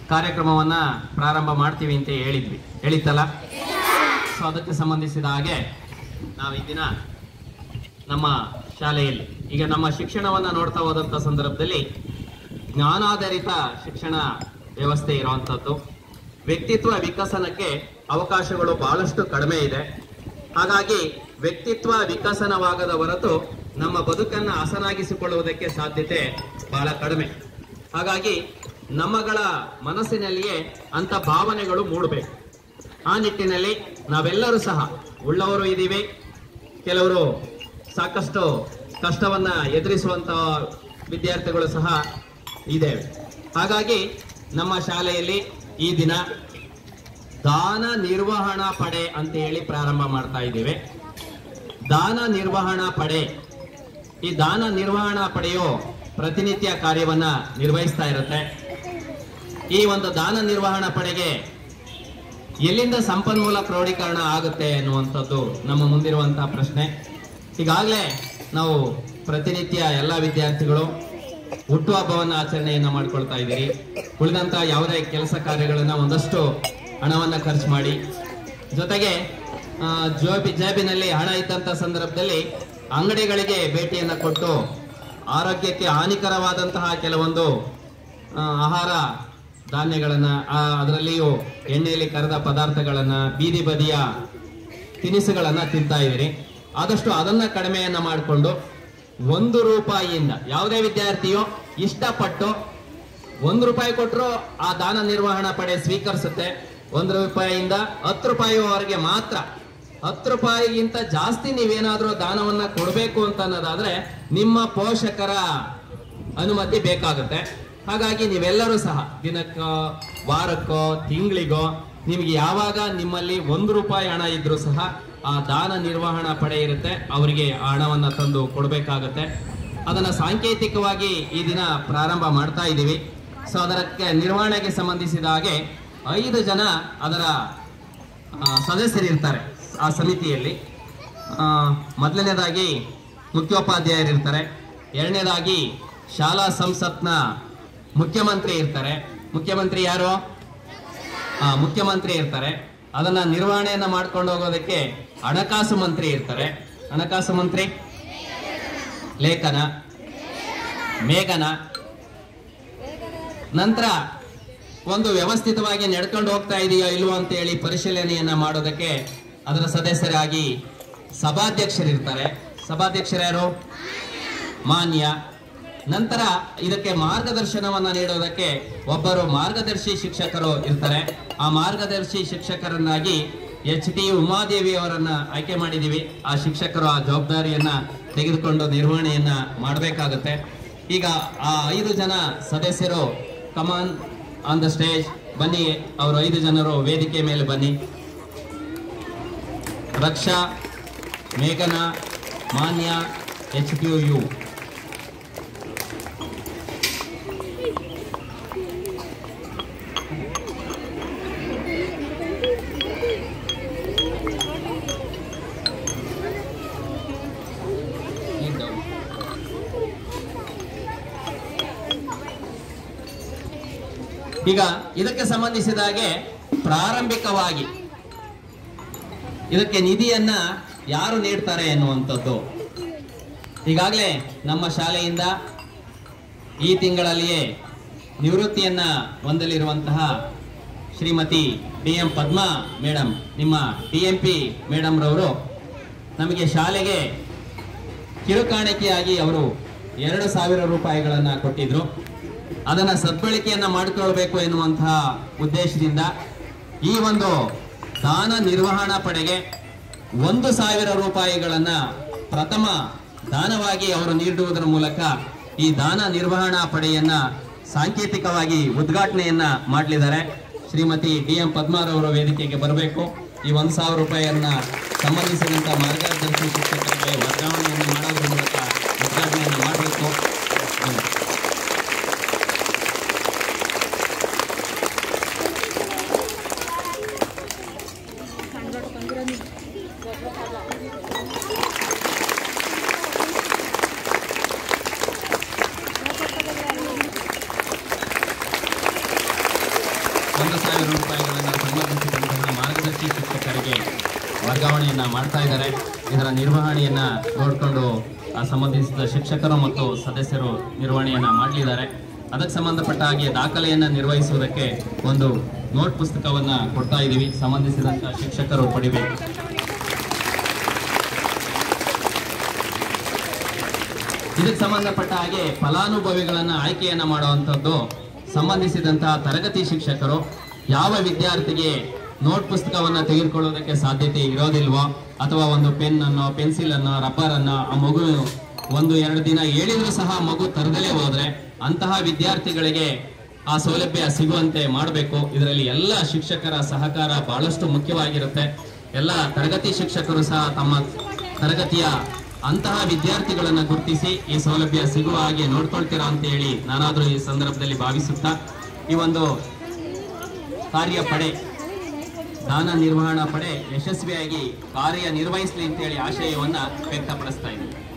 ಕಾರ್ಯಕ್ರಮವನ್ನ ಪ್ರಾರಂಭ ಮಾಡ್ತೀವಿ ಅಂತ ಹೇಳಿದ್ವಿ ಹೇಳಿತ್ತಲ್ಲ ಸೊ ಅದಕ್ಕೆ ಸಂಬಂಧಿಸಿದ ಹಾಗೆ ನಾವು ಈ ದಿನ ನಮ್ಮ ಶಾಲೆಯಲ್ಲಿ ಈಗ ನಮ್ಮ ಶಿಕ್ಷಣವನ್ನ ನೋಡ್ತಾ ಹೋದಂತ ಸಂದರ್ಭದಲ್ಲಿ ಜ್ಞಾನಾಧಾರಿತ ಶಿಕ್ಷಣ ವ್ಯವಸ್ಥೆ ಇರುವಂತದ್ದು ವ್ಯಕ್ತಿತ್ವ ವಿಕಸನಕ್ಕೆ ಅವಕಾಶಗಳು ಬಹಳಷ್ಟು ಕಡಿಮೆ ಇದೆ ಹಾಗಾಗಿ ವ್ಯಕ್ತಿತ್ವ ವಿಕಸನವಾಗದ ಹೊರತು ನಮ್ಮ ಬದುಕನ್ನ ಹಸನಾಗಿಸಿಕೊಳ್ಳುವುದಕ್ಕೆ ಸಾಧ್ಯತೆ ಬಹಳ ಕಡಿಮೆ ಹಾಗಾಗಿ ನಮ್ಮಗಳ ಮನಸ್ಸಿನಲ್ಲಿಯೇ ಅಂತ ಭಾವನೆಗಳು ಮೂಡಬೇಕು ಆ ನಿಟ್ಟಿನಲ್ಲಿ ನಾವೆಲ್ಲರೂ ಸಹ ಉಳ್ಳವರು ಇದ್ದೀವಿ ಕೆಲವರು ಸಾಕಷ್ಟು ಕಷ್ಟವನ್ನ ಎದುರಿಸುವಂತ ವಿದ್ಯಾರ್ಥಿಗಳು ಸಹ ಇದ್ದೇವೆ ಹಾಗಾಗಿ ನಮ್ಮ ಶಾಲೆಯಲ್ಲಿ ಈ ದಿನ ದಾನ ನಿರ್ವಹಣಾ ಪಡೆ ಅಂತ ಹೇಳಿ ಪ್ರಾರಂಭ ಮಾಡ್ತಾ ಇದ್ದೇವೆ ದಾನ ನಿರ್ವಹಣಾ ಪಡೆ ಈ ದಾನ ನಿರ್ವಹಣಾ ಪಡೆಯು ಪ್ರತಿನಿತ್ಯ ಕಾರ್ಯವನ್ನ ನಿರ್ವಹಿಸ್ತಾ ಇರುತ್ತೆ ಈ ಒಂದು ದಾನ ನಿರ್ವಹಣಾ ಪಡೆಗೆ ಎಲ್ಲಿಂದ ಸಂಪನ್ಮೂಲ ಕ್ರೋಢೀಕರಣ ಆಗುತ್ತೆ ಎನ್ನುವಂಥದ್ದು ನಮ್ಮ ಮುಂದಿರುವಂತಹ ಪ್ರಶ್ನೆ ಈಗಾಗಲೇ ನಾವು ಪ್ರತಿನಿತ್ಯ ಎಲ್ಲ ವಿದ್ಯಾರ್ಥಿಗಳು ಹುಟ್ಟುಹಬ್ಬವನ್ನ ಆಚರಣೆಯನ್ನ ಮಾಡ್ಕೊಳ್ತಾ ಇದ್ದೀರಿ ಉಳಿದಂತ ಯಾವುದೇ ಕೆಲಸ ಕಾರ್ಯಗಳನ್ನ ಒಂದಷ್ಟು ಹಣವನ್ನ ಖರ್ಚು ಮಾಡಿ ಜೊತೆಗೆ ಆ, ಜೋಬಿ ಜಾಬಿನಲ್ಲಿ ಹಣ ಇದ್ದಂತ ಸಂದರ್ಭದಲ್ಲಿ ಅಂಗಡಿಗಳಿಗೆ ಭೇಟಿಯನ್ನ ಕೊಟ್ಟು ಆರೋಗ್ಯಕ್ಕೆ ಹಾನಿಕರವಾದಂತಹ ಕೆಲವೊಂದು ಆ, ಆಹಾರ ಧಾನ್ಯಗಳನ್ನ ಆ, ಅದರಲ್ಲಿಯೂ ಎಣ್ಣೆಯಲ್ಲಿ ಕರೆದ ಪದಾರ್ಥಗಳನ್ನ ಬೀದಿ ಬದಿಯ ತಿನಿಸುಗಳನ್ನ ತಿಂತಾ ಇದ್ದೀರಿ ಆದಷ್ಟು ಅದನ್ನ ಕಡಿಮೆಯನ್ನ ಮಾಡಿಕೊಂಡು ಒಂದು ರೂಪಾಯಿಯಿಂದ ಯಾವುದೇ ವಿದ್ಯಾರ್ಥಿಯು ಇಷ್ಟಪಟ್ಟು ಒಂದು ರೂಪಾಯಿ ಕೊಟ್ಟರು ಆ ದಾನ ನಿರ್ವಹಣಾ ಪಡೆ ಸ್ವೀಕರಿಸುತ್ತೆ ಒಂದು ರೂಪಾಯಿಯಿಂದ ಹತ್ತು ರೂಪಾಯಿವರೆಗೆ ಮಾತ್ರ ಹತ್ತು ರೂಪಾಯಿಗಿಂತ ಜಾಸ್ತಿ ನೀವೇನಾದ್ರೂ ದಾನವನ್ನ ಕೊಡಬೇಕು ಅಂತ ಅನ್ನೋದಾದ್ರೆ ನಿಮ್ಮ ಪೋಷಕರ ಅನುಮತಿ ಬೇಕಾಗುತ್ತೆ ಹಾಗಾಗಿ ನೀವೆಲ್ಲರೂ ಸಹ ದಿನಕ್ಕೋ ವಾರಕ್ಕೋ ತಿಂಗಳಿಗೋ ನಿಮ್ಗೆ ಯಾವಾಗ ನಿಮ್ಮಲ್ಲಿ ಒಂದು ರೂಪಾಯಿ ಹಣ ಇದ್ರೂ ಸಹ ಆ ದಾನ ನಿರ್ವಹಣಾ ಪಡೆ ಇರುತ್ತೆ ಅವರಿಗೆ ಆ ಹಣವನ್ನ ತಂದು ಕೊಡಬೇಕಾಗತ್ತೆ ಅದನ್ನ ಸಾಂಕೇತಿಕವಾಗಿ ಈ ದಿನ ಪ್ರಾರಂಭ ಮಾಡ್ತಾ ಇದ್ದೀವಿ ಸೊ ಅದಕ್ಕೆ ನಿರ್ವಹಣೆಗೆ ಸಂಬಂಧಿಸಿದ ಹಾಗೆ ಐದು ಜನ ಅದರ ಆ, ಸದಸ್ಯರಿರ್ತಾರೆ ಆ ಸಮಿತಿಯಲ್ಲಿ ಆ, ಮೊದಲನೇದಾಗಿ ಮುಖ್ಯೋಪಾಧ್ಯಾಯರಿರ್ತಾರೆ ಎರಡನೇದಾಗಿ ಶಾಲಾ ಸಂಸತ್ನ ಮುಖ್ಯಮಂತ್ರಿ ಇರ್ತಾರೆ ಮುಖ್ಯಮಂತ್ರಿ ಯಾರು ಆ, ಮುಖ್ಯಮಂತ್ರಿ ಇರ್ತಾರೆ ಅದನ್ನ ನಿರ್ವಹಣೆಯನ್ನ ಮಾಡ್ಕೊಂಡು ಹೋಗೋದಕ್ಕೆ ಹಣಕಾಸು ಮಂತ್ರಿ ಇರ್ತಾರೆ ಹಣಕಾಸು ಮಂತ್ರಿ ಲೇಖನ ಮೇಘನ ನಂತರ ಒಂದು ವ್ಯವಸ್ಥಿತವಾಗಿ ನಡ್ಕೊಂಡು ಹೋಗ್ತಾ ಇದೆಯೋ ಇಲ್ವೋ ಅಂತ ಹೇಳಿ ಪರಿಶೀಲನೆಯನ್ನ ಮಾಡೋದಕ್ಕೆ ಅದರ ಸದಸ್ಯರಾಗಿ ಸಭಾಧ್ಯಕ್ಷರಿರ್ತಾರೆ ಸಭಾಧ್ಯಕ್ಷರು ಯಾರು ಮಾನ್ಯ ನಂತರ ಇದಕ್ಕೆ ಮಾರ್ಗದರ್ಶನವನ್ನ ನೀಡೋದಕ್ಕೆ ಒಬ್ಬರು ಮಾರ್ಗದರ್ಶಿ ಶಿಕ್ಷಕರು ಇರ್ತಾರೆ ಆ ಮಾರ್ಗದರ್ಶಿ ಶಿಕ್ಷಕರನ್ನಾಗಿ ಎಚ್ ಟಿ ಉಮಾದೇವಿ ಅವರನ್ನ ಆಯ್ಕೆ ಮಾಡಿದೀವಿ ಆ ಶಿಕ್ಷಕರು ಆ ಜವಾಬ್ದಾರಿಯನ್ನ ತೆಗೆದುಕೊಂಡು ನಿರ್ವಹಣೆಯನ್ನ ಮಾಡಬೇಕಾಗುತ್ತೆ ಈಗ ಆ ಐದು ಜನ ಸದಸ್ಯರು ಕಮಾನ್ ಆನ್ ದ ಸ್ಟೇಜ್ ಬನ್ನಿ ಅವರು ಐದು ಜನರು ವೇದಿಕೆ ಮೇಲೆ ಬನ್ನಿ ರಕ್ಷಾ ಮೇಘನ ಮಾನ್ಯ ಎಚ್ ಪಿ ಯು ಈಗ ಇದಕ್ಕೆ ಸಂಬಂಧಿಸಿದ ಹಾಗೆ ಪ್ರಾರಂಭಿಕವಾಗಿ ಇದಕ್ಕೆ ನಿಧಿಯನ್ನ ಯಾರು ನೀಡ್ತಾರೆ ಎನ್ನುವಂಥದ್ದು ಈಗಾಗಲೇ ನಮ್ಮ ಶಾಲೆಯಿಂದ ಈ ತಿಂಗಳಲ್ಲಿಯೇ ನಿವೃತ್ತಿಯನ್ನ ಹೊಂದಲಿರುವಂತಹ Shrimati D M Padma madam ನಿಮ್ಮ ಡಿ ಎಂ ಪಿ ಮೇಡಮ್ ರವರು ನಮಗೆ ಶಾಲೆಗೆ ಕಿರುಕಾಣಿಕೆಯಾಗಿ ಅವರು ಎರಡು ಸಾವಿರ ರೂಪಾಯಿಗಳನ್ನ ಕೊಟ್ಟಿದ್ರು ಅದನ್ನ ಸದ್ಬಳಕೆಯನ್ನ ಮಾಡಿಕೊಳ್ಬೇಕು ಎನ್ನುವಂತಹ ಉದ್ದೇಶದಿಂದ ಈ ಒಂದು ದಾನ ನಿರ್ವಹಣಾ ಪಡೆಗೆ ಒಂದು ಸಾವಿರ ರೂಪಾಯಿಗಳನ್ನ ಪ್ರಥಮ ದಾನವಾಗಿ ಅವರು ನೀಡುವುದರ ಮೂಲಕ ಈ ದಾನ ನಿರ್ವಹಣಾ ಪಡೆಯನ್ನ ಸಾಂಕೇತಿಕವಾಗಿ ಉದ್ಘಾಟನೆಯನ್ನ ಮಾಡಲಿದ್ದಾರೆ ಶ್ರೀಮತಿ ಡಿ ಎಂ ಪದ್ಮಾರವರು ವೇದಿಕೆಗೆ ಬರಬೇಕು ಈ ಒಂದು ಸಾವಿರ ರೂಪಾಯಿಯನ್ನ ಸಂಬಂಧಿಸಿದಂತ ಮಾರ್ಗದರ್ಶಿ ಶಿಕ್ಷಕರಿಗೆ ವರ್ಗಾವಣೆಯನ್ನು ಮಾಡೋದ್ರ ಮೂಲಕ ಉದ್ಘಾಟನೆಯನ್ನು ಮಾಡಬೇಕು ಸಾವಿರ ರೂಪಾಯಿಗಳನ್ನು ಸಂಬಂಧಿಸಿದಂತಹ ಮಾರ್ಗದರ್ಶಿ ಶಿಕ್ಷಕರಿಗೆ ವರ್ಗಾವಣೆಯನ್ನ ಮಾಡ್ತಾ ಇದ್ದಾರೆ ಇದರ ನಿರ್ವಹಣೆಯನ್ನ ನೋಡಿಕೊಂಡು ಆ ಸಂಬಂಧಿಸಿದ ಶಿಕ್ಷಕರು ಮತ್ತು ಸದಸ್ಯರು ನಿರ್ವಹಣೆಯನ್ನ ಮಾಡಲಿದ್ದಾರೆ ಅದಕ್ಕೆ ಸಂಬಂಧಪಟ್ಟ ಹಾಗೆ ದಾಖಲೆಯನ್ನ ನಿರ್ವಹಿಸುವುದಕ್ಕೆ ಒಂದು ನೋಟ್ ಪುಸ್ತಕವನ್ನ ಕೊಡ್ತಾ ಇದ್ದೀವಿ ಸಂಬಂಧಿಸಿದಂತ ಶಿಕ್ಷಕರು ಪಡಿಬೇಕು ಇದಕ್ಕೆ ಸಂಬಂಧಪಟ್ಟ ಹಾಗೆ ಫಲಾನುಭವಿಗಳನ್ನ ಆಯ್ಕೆಯನ್ನ ಮಾಡುವಂಥದ್ದು ಸಂಬಂಧಿಸಿದಂತಹ ತರಗತಿ ಶಿಕ್ಷಕರು ಯಾವ ವಿದ್ಯಾರ್ಥಿಗೆ ನೋಟ್ ಪುಸ್ತಕವನ್ನ ತೆಗೆದುಕೊಳ್ಳೋದಕ್ಕೆ ಸಾಧ್ಯತೆ ಇರೋದಿಲ್ವೋ ಅಥವಾ ಒಂದು ಪೆನ್ ಅನ್ನು ಪೆನ್ಸಿಲ್ ಅನ್ನು ರಬ್ಬರ್ ಅನ್ನು ಆ ಮಗು ಒಂದು ಎರಡು ದಿನ ಹೇಳಿದ್ರು ಸಹ ಮಗು ತರದಲೇ ಹೋದ್ರೆ ಅಂತಹ ವಿದ್ಯಾರ್ಥಿಗಳಿಗೆ ಆ ಸೌಲಭ್ಯ ಸಿಗುವಂತೆ ಮಾಡಬೇಕು ಇದರಲ್ಲಿ ಎಲ್ಲ ಶಿಕ್ಷಕರ ಸಹಕಾರ ಬಹಳಷ್ಟು ಮುಖ್ಯವಾಗಿರುತ್ತೆ ಎಲ್ಲ ತರಗತಿ ಶಿಕ್ಷಕರು ಸಹ ತಮ್ಮ ತರಗತಿಯ ಅಂತಹ ವಿದ್ಯಾರ್ಥಿಗಳನ್ನ ಗುರುತಿಸಿ ಈ ಸೌಲಭ್ಯ ಸಿಗುವ ಹಾಗೆ ನೋಡ್ಕೊಳ್ತೀರಾ ಅಂತ ಹೇಳಿ ನಾನಾದ್ರೂ ಈ ಸಂದರ್ಭದಲ್ಲಿ ಭಾವಿಸುತ್ತಾ ಈ ಒಂದು ಕಾರ್ಯ ಪಡೆ ದಾನ ನಿರ್ವಹಣಾ ಪಡೆ ಯಶಸ್ವಿಯಾಗಿ ಕಾರ್ಯ ನಿರ್ವಹಿಸಲಿ ಅಂತೇಳಿ ಆಶಯವನ್ನ ವ್ಯಕ್ತಪಡಿಸ್ತಾ ಇದ್ದೀನಿ